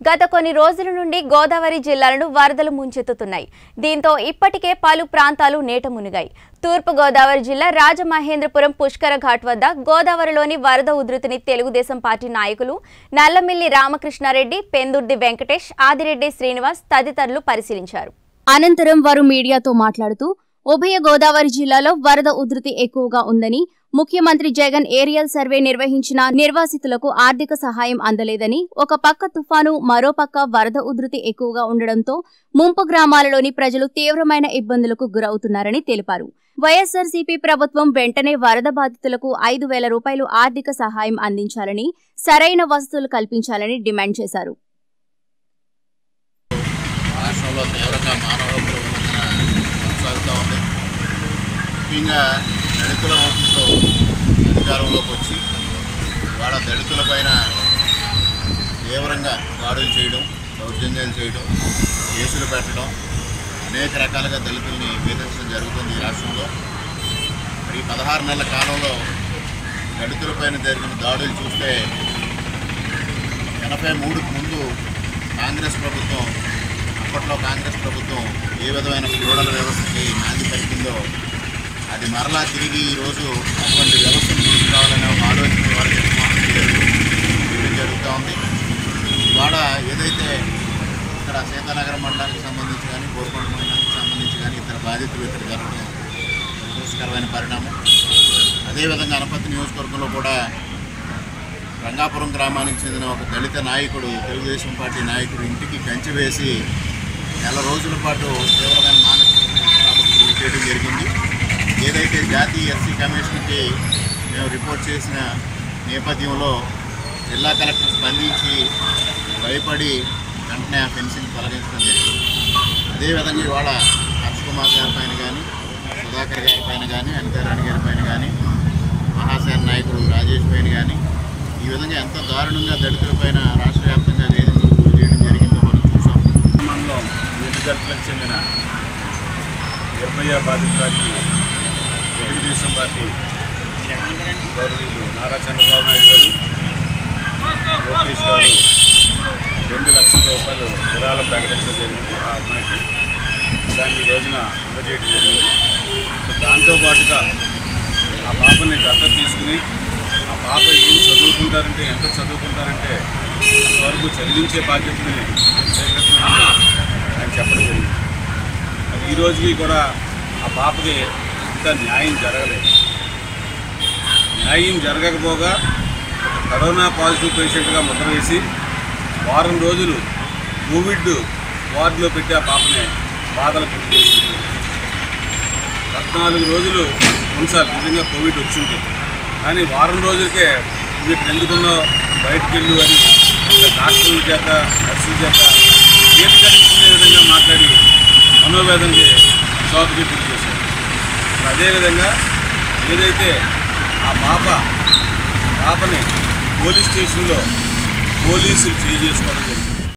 గత కొన్ని రోజుల నుండి గోదావరి జిల్లాలను వరదలు ముంచెత్తుతున్నాయి దీంతో ఇప్పటికే పలు ప్రాంతాలు నేట మునిగాయి తూర్పు గోదావరి జిల్లా రాజమహేంద్రపురం పుష్కర ఘాట్ వద్ద గోదావరిలోని వరద ఉధృతిని తెలుగుదేశం పార్టీ నాయకులు నల్లమిల్లి రామకృష్ణారెడ్డి పెందుర్ది వెంకటేష్ ఆదిరెడ్డి శ్రీనివాస్ తదితరులు పరిశీలించారు అనంతరం వారు మీడియాతో మాట్లాడుతూ ఉభయ గోదావరి జిల్లాలో వరద ఉధృతి ఎక్కువగా ఉందని ముఖ్యమంత్రి జగన్ ఏరియల్ సర్వే నిర్వహించిన నిర్వాసితులకు ఆర్థిక సహాయం అందలేదని ఒక పక్క తుఫాను మరో పక్క వరద ఉధృతి ఎక్కువగా ఉండడంతో ముంపు గ్రామాలలోని ప్రజలు తీవ్రమైన ఇబ్బందులకు గురవుతున్నారని తెలిపారు వైఎస్సార్సీపీ ప్రభుత్వం వెంటనే వరద బాధితులకు ఐదు వేల రూపాయలు ఆర్థిక సహాయం అందించాలని సరైన వసతులు కల్పించాలని డిమాండ్ చేశారు రాష్ట్రంలో తీవ్రంగా మానవ హక్కుల ఉల్లంఘన కొనసాగుతూ ఉంది ముఖ్యంగా దళితుల ఓట్లతో అధికారంలోకి వచ్చి వాళ్ళ దళితులపైన తీవ్రంగా దాడులు చేయడం దౌర్జన్యాలు చేయడం కేసులు పెట్టడం అనేక రకాలుగా దళితుల్ని వేధించడం జరుగుతుంది ఈ రాష్ట్రంలో మరి ఈ పదహారు నెలల కాలంలో దళితులపైన జరిగిన దాడులు చూస్తే ఎనభై మూడుకు ముందు కాంగ్రెస్ ప్రభుత్వం అప్పట్లో కాంగ్రెస్ ప్రభుత్వం ఏ విధమైన ఫ్యూడల్ వ్యవస్థకి నాంది పలికిందో అది మరలా తిరిగి ఈరోజు అటువంటి వ్యవస్థను తీసుకురావాలనే ఒక ఆలోచన ఇవాళ జగన్మోహన్ రెడ్డి గారు చేయడం జరుగుతూ ఉంది ఇవాళ ఏదైతే ఇక్కడ సీతానగరం మండలానికి సంబంధించి కానీ కోరుకొండ మండలానికి సంబంధించి కానీ ఇతర బాధితులు ఇక్కడ జరగడం దురదృష్టకరమైన పరిణామం అదేవిధంగా అనపతి నియోజకవర్గంలో కూడా రంగాపురం గ్రామానికి చెందిన ఒక దళిత నాయకుడు తెలుగుదేశం పార్టీ నాయకుడు ఇంటికి కంచె వేసి నెల రోజుల పాటు తీవ్రమైన మానసిక శ్రమకు గురి చేయడం జరిగింది ఏదైతే జాతీయ ఎస్సీ కమిషన్కి మేము రిపోర్ట్ చేసిన నేపథ్యంలో జిల్లా కలెక్టర్ స్పందించి భయపడి వెంటనే ఆ ఫెన్సింగ్ తొలగించడం జరిగింది అదేవిధంగా ఇవాళ హర్ష్ కుమార్ గారి పైన కానీ సుధాకర్ గారి పైన కానీ అనితారాణి గారి పైన కానీ మహాసేన నాయకుడు రాజేష్ పైన కానీ ఈ విధంగా ఎంత దారుణంగా దళితుల పైన రాష్ట్ర వ్యాప్తంగా వేధింపులు గురి చేయడం జరిగిందో మనం చూసాం గ్రామంలో వీటి గంటలకు చెందిన నిర్భయ బాధితులకి తెలుగుదేశం పార్టీ గౌరవీయులు నారా చంద్రబాబు నాయుడు గారు లోకేష్ గారు రెండు లక్షల రూపాయలు విరాళం ప్రకటించడం జరిగింది ఆ అమ్మాయికి దాన్ని ఈ రోజున అందజేయడం జరిగింది సో దాంతో పాటుగా ఆ పాపని దత్తత తీసుకుని ఆ పాప ఏం చదువుకుంటారంటే ఎంత చదువుకుంటారంటే అంతవరకు చదివించే బాధ్యతని నేను చేపడుతున్నానని ఆయన చెప్పడం జరిగింది అది ఈ రోజుకి కూడా ఆ పాపకి ఇంకా న్యాయం జరగలేదు న్యాయం జరగకపోగా ఒక కరోనా పాజిటివ్ పేషెంట్గా ముద్ర వేసి వారం రోజులు కోవిడ్ వార్డులో పెట్టి ఆ పాపని బాధలు గురి చేసింది పద్నాలుగు రోజులు ఉంచాలి నిజంగా కోవిడ్ వచ్చింది కానీ వారం రోజులకే వీటిని ఎందుకున్నో బయటకు వెళ్ళు అని డాక్టర్ల చేత నర్సుల చేత తీర్చరించుకునే విధంగా మాట్లాడి మనోవేదనకి షాప్కి గురి చేశారు మరి అదేవిధంగా ఏదైతే ఆ పాప పాపని పోలీస్ స్టేషన్లో పోలీసులు చేయి చేసుకోవడం జరిగింది